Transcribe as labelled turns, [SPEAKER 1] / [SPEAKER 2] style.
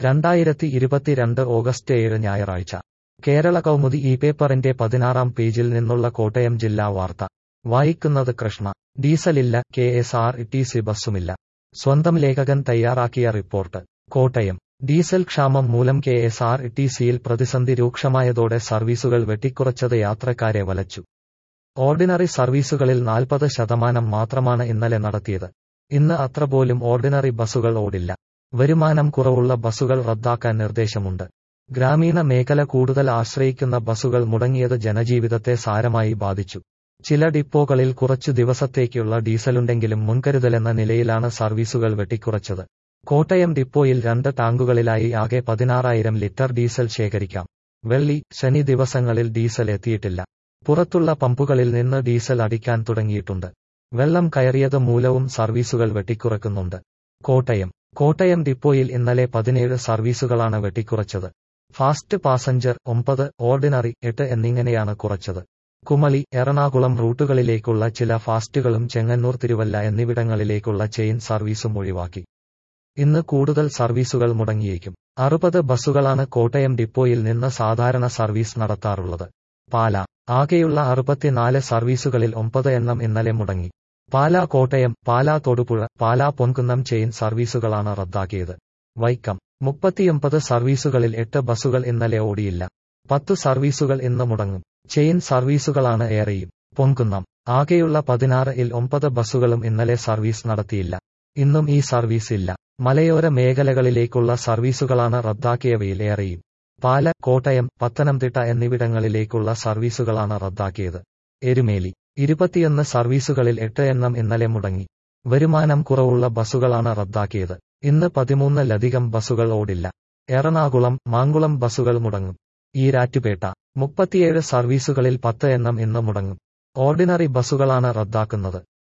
[SPEAKER 1] രണ്ടായിരത്തി ഇരുപത്തിരണ്ട് ഓഗസ്റ്റ് ഏഴ് ഞായറാഴ്ച കേരള കൗമുദി ഈ പേപ്പറിന്റെ പതിനാറാം പേജിൽ നിന്നുള്ള കോട്ടയം ജില്ലാ വാർത്ത വായിക്കുന്നത് കൃഷ്ണ ഡീസലില്ല K S R T C ബസ്സുമില്ല സ്വന്തം ലേഖകൻ തയ്യാറാക്കിയ റിപ്പോർട്ട് കോട്ടയം ഡീസൽ ക്ഷാമം മൂലം കെ എസ് ആർ ടി സിയിൽ പ്രതിസന്ധി രൂക്ഷമായതോടെ സർവീസുകൾ വെട്ടിക്കുറച്ചത് യാത്രക്കാരെ വലച്ചു ഓർഡിനറി സർവീസുകളിൽ നാൽപ്പത് ശതമാനം മാത്രമാണ് ഇന്നലെ നടത്തിയത് ഇന്ന് അത്ര പോലും ഓർഡിനറി ബസ്സുകൾ ഓടില്ല വരുമാനം കുറവുള്ള ബസ്സുകൾ റദ്ദാക്കാൻ നിർദ്ദേശമുണ്ട് ഗ്രാമീണ മേഖല കൂടുതൽ ആശ്രയിക്കുന്ന ബസ്സുകൾ മുടങ്ങിയത് ജനജീവിതത്തെ സാരമായി ബാധിച്ചു ചില ഡിപ്പോകളിൽ കുറച്ചു ദിവസത്തേക്കുള്ള ഡീസലുണ്ടെങ്കിലും മുൻകരുതലെന്ന നിലയിലാണ് സർവീസുകൾ വെട്ടിക്കുറച്ചത് കോട്ടയം ഡിപ്പോയിൽ രണ്ട് ടാങ്കുകളിലായി ആകെ പതിനാറായിരം ലിറ്റർ ഡീസൽ ശേഖരിക്കാം വെള്ളി ശനി ദിവസങ്ങളിൽ ഡീസൽ എത്തിയിട്ടില്ല പുറത്തുള്ള പമ്പുകളിൽ നിന്ന് ഡീസൽ അടിക്കാൻ തുടങ്ങിയിട്ടുണ്ട് വെള്ളം കയറിയത് മൂലവും സർവീസുകൾ വെട്ടിക്കുറക്കുന്നുണ്ട് കോട്ടയം കോട്ടയം ഡിപ്പോയിൽ ഇന്നലെ പതിനേഴ് സർവീസുകളാണ് വെട്ടിക്കുറച്ചത് ഫാസ്റ്റ് പാസഞ്ചർ ഒമ്പത് ഓർഡിനറി എട്ട് എന്നിങ്ങനെയാണ് കുറച്ചത് കുമളി എറണാകുളം റൂട്ടുകളിലേക്കുള്ള ചില ഫാസ്റ്റുകളും ചെങ്ങന്നൂർ തിരുവല്ല എന്നിവിടങ്ങളിലേക്കുള്ള ചെയിൻ സർവീസും ഒഴിവാക്കി ഇന്ന് കൂടുതൽ സർവീസുകൾ മുടങ്ങിയേക്കും അറുപത് ബസ്സുകളാണ് കോട്ടയം ഡിപ്പോയിൽ നിന്ന് സാധാരണ സർവീസ് നടത്താറുള്ളത് പാല ആകെയുള്ള അറുപത്തിനാല് സർവീസുകളിൽ ഒമ്പത് എണ്ണം ഇന്നലെ മുടങ്ങി പാലാ കോട്ടയം പാലാ തൊടുപുഴ പാലാ പൊൻകുന്നം ചെയിൻ സർവീസുകളാണ് റദ്ദാക്കിയത് വൈക്കം മുപ്പത്തിയൊമ്പത് സർവീസുകളിൽ എട്ട് ബസ്സുകൾ ഇന്നലെ ഓടിയില്ല പത്തു സർവീസുകൾ ഇന്ന് മുടങ്ങും ചെയിൻ സർവീസുകളാണ് ഏറെയും പൊൻകുന്നം ആകെയുള്ള പതിനാറിൽ ഒമ്പത് ബസ്സുകളും ഇന്നലെ സർവീസ് നടത്തിയില്ല ഇന്നും ഈ സർവീസ് ഇല്ല മലയോര മേഖലകളിലേക്കുള്ള സർവീസുകളാണ് റദ്ദാക്കിയവയിൽ ഏറെയും പാല കോട്ടയം പത്തനംതിട്ട എന്നിവിടങ്ങളിലേക്കുള്ള സർവീസുകളാണ് റദ്ദാക്കിയത് എരുമേലി ഇരുപത്തിയൊന്ന് സർവീസുകളിൽ എട്ട് എണ്ണം ഇന്നലെ മുടങ്ങി വരുമാനം കുറവുള്ള ബസ്സുകളാണ് റദ്ദാക്കിയത് ഇന്ന് പതിമൂന്നിലധികം ബസ്സുകൾ ഓടില്ല എറണാകുളം മാങ്കുളം ബസ്സുകൾ മുടങ്ങും ഈരാറ്റുപേട്ട മുപ്പത്തിയേഴ് സർവീസുകളിൽ പത്ത് എണ്ണം ഇന്ന് മുടങ്ങും ഓർഡിനറി ബസ്സുകളാണ് റദ്ദാക്കുന്നത്